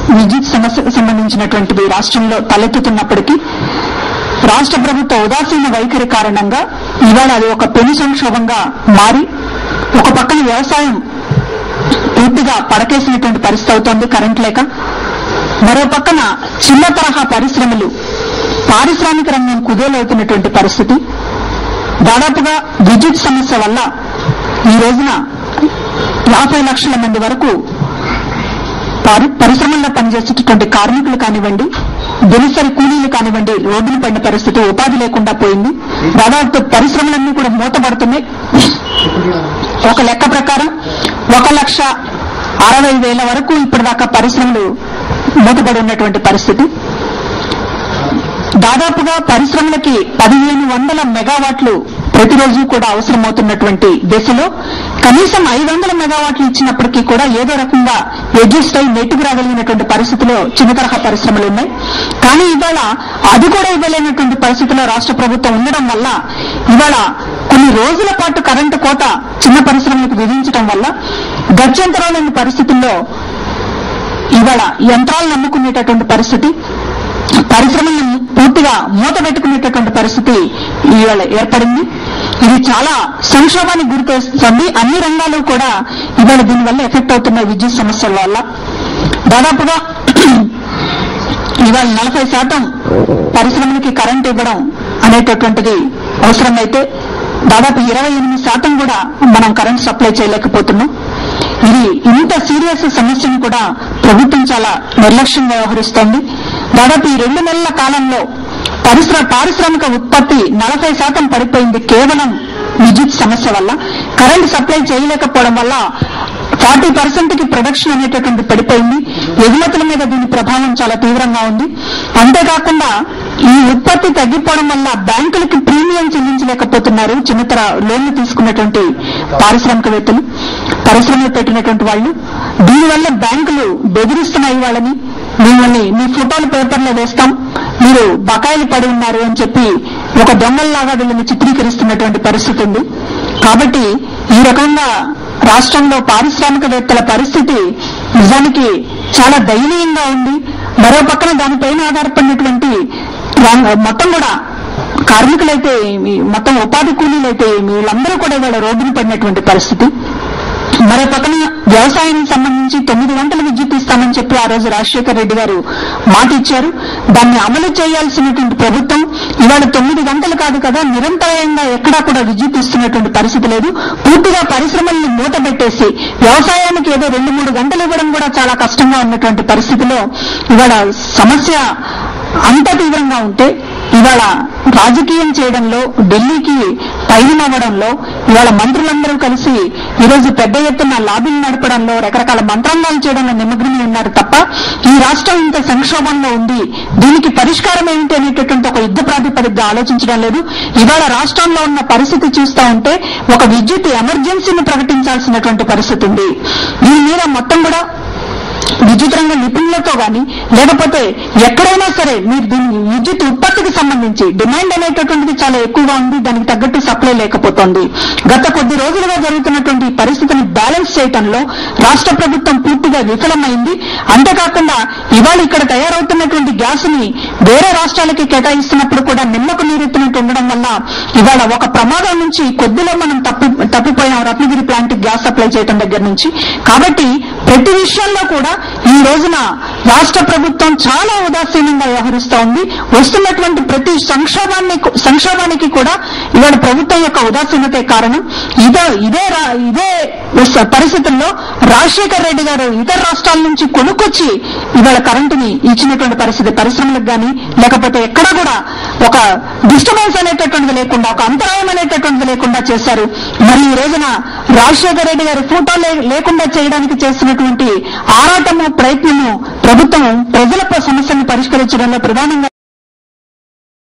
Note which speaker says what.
Speaker 1: విద్యుత్ సమస్యకు సంబంధించినటువంటివి రాష్ట్రంలో తలెత్తుతున్నప్పటికీ రాష్ట్ర ప్రభుత్వ ఉదాసీన వైఖరి కారణంగా ఇవాళ అది ఒక పెను సంక్షోభంగా మారి ఒక పక్కన వ్యవసాయం పూర్తిగా పడకేసినటువంటి పరిస్థితి అవుతోంది కరెంట్ లేక మరో పక్కన చిన్న తరహా పరిశ్రమలు పారిశ్రామిక రంగం కుదేలవుతున్నటువంటి పరిస్థితి దాదాపుగా విద్యుత్ సమస్య వల్ల ఈ రోజున యాభై లక్షల మంది వరకు పరి- పరిశ్రమల్లో పనిచేసేటటువంటి కార్మికులు కానివ్వండి దినసరి కూలీలు కానివ్వండి రోడ్డున పడిన పరిస్థితి ఉపాధి లేకుండా పోయింది దాదాపు పరిశ్రమలన్నీ కూడా మూతపడుతున్నాయి ఒక లెక్క ప్రకారం ఒక లక్ష అరవై వేల వరకు ఇప్పటిదాకా పరిశ్రమలు మూతపడి ఉన్నటువంటి పరిస్థితి దాదాపుగా పరిశ్రమలకి పదిహేను వందల మెగావాట్లు ప్రతిరోజు కూడా అవసరమవుతున్నటువంటి దశలో కనీసం ఐదు వందల మెగావాట్లు ఇచ్చినప్పటికీ కూడా ఏదో రకంగా అడ్జస్ట్ అయి నెట్టుకు రాగలిగినటువంటి పరిస్థితిలో చిన్న తరహా పరిశ్రమలు ఉన్నాయి కానీ ఇవాళ అది కూడా ఇవ్వలేనటువంటి పరిస్థితిలో రాష్ట్ర ప్రభుత్వం ఉండడం వల్ల ఇవాళ కొన్ని రోజుల పాటు కరెంటు కోత చిన్న పరిశ్రమలకు విధించడం వల్ల గత్యంతరం లేని పరిస్థితుల్లో ఇవాళ యంత్రాలు నమ్ముకునేటటువంటి పరిస్థితి పరిశ్రమలను పూర్తిగా మూత పెట్టుకునేటటువంటి పరిస్థితి ఇవాళ ఏర్పడింది ఇది చాలా సంక్షోభానికి గురితేస్తుంది అన్ని రంగాలు కూడా ఇవాళ దీనివల్ల ఎఫెక్ట్ అవుతున్న విద్యుత్ సమస్యల వల్ల దాదాపుగా ఇవాళ నలభై శాతం పరిశ్రమలకి కరెంట్ ఇవ్వడం అనేటటువంటిది అవసరమైతే దాదాపు ఇరవై ఎనిమిది శాతం కూడా మనం కరెంట్ సప్లై చేయలేకపోతున్నాం ఇది ఇంత సీరియస్ సమస్యను కూడా ప్రభుత్వం చాలా నిర్లక్ష్యంగా వ్యవహరిస్తోంది దాదాపు ఈ రెండు నెలల కాలంలో పరిశ్రమ పారిశ్రామిక ఉత్పత్తి నలభై శాతం పడిపోయింది కేవలం విద్యుత్ సమస్య వల్ల కరెంట్ సప్లై చేయలేకపోవడం వల్ల ఫార్టీ పర్సెంట్ కి ప్రొడక్షన్ అనేటటువంటి పడిపోయింది ఎగుమతుల మీద దీని ప్రభావం చాలా తీవ్రంగా ఉంది అంతేకాకుండా ఈ ఉత్పత్తి తగ్గిపోవడం వల్ల బ్యాంకులకి ప్రీమియం చెల్లించలేకపోతున్నారు చిన్నతర లోన్లు తీసుకున్నటువంటి పారిశ్రామికవేత్తలు పరిశ్రమలు పెట్టినటువంటి వాళ్ళు దీనివల్ల బ్యాంకులు బెదిరిస్తున్నాయి వాళ్ళని మిమ్మల్ని మీ ఫోటోలు పేపర్లో వేస్తాం మీరు బకాయిలు పడి ఉన్నారు అని చెప్పి ఒక దొంగల్లాగా వీళ్ళని చిత్రీకరిస్తున్నటువంటి పరిస్థితి ఉంది కాబట్టి ఈ రకంగా రాష్ట్రంలో పారిశ్రామికవేత్తల పరిస్థితి నిజానికి చాలా దయనీయంగా ఉంది మరో పక్కన దానిపైన ఆధారపడినటువంటి రంగ- మొత్తం కూడా కార్మికులైతే ఏమి మొత్తం ఉపాధి కూలీలైతే ఏమి వీళ్ళందరూ కూడా ఇవాళ రోడ్డున పడినటువంటి పరిస్థితి మరో పక్కన వ్యవసాయానికి సంబంధించి తొమ్మిది గంటల విద్యుత్ ఇస్తామని చెప్పి ఆ రోజు రాజశేఖర రెడ్డి గారు మాట ఇచ్చారు దాన్ని అమలు చేయాల్సినటువంటి ప్రభుత్వం ఇవాళ తొమ్మిది గంటలు కాదు కదా నిరంతరాయంగా ఎక్కడా కూడా విద్యుత్ ఇస్తున్నటువంటి పరిస్థితి లేదు పూర్తిగా పరిశ్రమల్ని మూతపెట్టేసి వ్యవసాయానికి ఏదో రెండు మూడు గంటలు ఇవ్వడం కూడా చాలా కష్టంగా ఉన్నటువంటి పరిస్థితిలో ఇవాళ సమస్య అంత తీవ్రంగా ఉంటే ఇవాళ రాజకీయం చేయడంలో ఢిల్లీకి పైన అవ్వడంలో ఇవాళ మంత్రులందరూ కలిసి ఈరోజు పెద్ద ఎత్తున లాబీలు నడపడంలో రకరకాల మంత్రాంగాలు చేయడంలో నిమగ్నమై ఉన్నారు తప్ప ఈ రాష్ట్రం ఇంత సంక్షోభంలో ఉంది దీనికి పరిష్కారం ఏమిటి అనేటటువంటి ఒక యుద్ధ ప్రాతిపదికగా ఆలోచించడం లేదు ఇవాళ రాష్ట్రంలో ఉన్న పరిస్థితి చూస్తా ఉంటే ఒక విద్యుత్ ఎమర్జెన్సీని ప్రకటించాల్సినటువంటి పరిస్థితి ఉంది దీని మీద మొత్తం కూడా విద్యుత్ రంగ నిపుణులతో గాని లేకపోతే ఎక్కడైనా సరే మీరు దీన్ని విద్యుత్ ఉత్పత్తికి సంబంధించి డిమాండ్ అనేటటువంటిది చాలా ఎక్కువగా ఉంది దానికి తగ్గట్టు సప్లై లేకపోతుంది గత కొద్ది రోజులుగా జరుగుతున్నటువంటి ఈ పరిస్థితిని బ్యాలెన్స్ చేయడంలో రాష్ట్ర ప్రభుత్వం పూర్తిగా విఫలమైంది అంతేకాకుండా ఇవాళ ఇక్కడ తయారవుతున్నటువంటి గ్యాస్ ని వేరే రాష్ట్రాలకి కేటాయిస్తున్నప్పుడు కూడా నిమ్మకు నీరెత్తినట్టు ఉండడం వల్ల ఇవాళ ఒక ప్రమాదం నుంచి కొద్దిలో మనం తప్పి తప్పిపోయాం రత్నగిరి ప్లాంట్ గ్యాస్ సప్లై చేయడం దగ్గర నుంచి కాబట్టి ప్రతి విషయంలో కూడా ఈ రోజున రాష్ట్ర ప్రభుత్వం చాలా ఉదాసీనంగా వ్యవహరిస్తూ ఉంది వస్తున్నటువంటి ప్రతి సంక్షోభాన్ని సంక్షోభానికి కూడా ఇవాళ ప్రభుత్వం యొక్క ఉదాసీనతే కారణం ఇదే ఇదే రా- ఇదే స- పరిస్థితుల్లో రాజశేఖర్ రెడ్డి గారు ఇతర రాష్ట్రాల నుంచి కొనుక్కొచ్చి ఇవాళ కరెంటుని ఇచ్చినటువంటి పరిస్థితి పరిశ్రమలకు గాని లేకపోతే ఎక్కడా కూడా ఒక డిస్టర్బెన్స్ అనేటటువంటిది లేకుండా ఒక అంతరాయం అనేటటువంటిది లేకుండా చేశారు మరి ఈ రోజున రాజశేఖర రెడ్డి గారి ఫోటో లే- లేకుండా చేయడానికి చేస్తున్నటువంటి ఆరాటము ప్రయత్నము ప్రభుత్వం ప్రజల సమస్యను పరిష్కరించడంలో ప్రధానంగా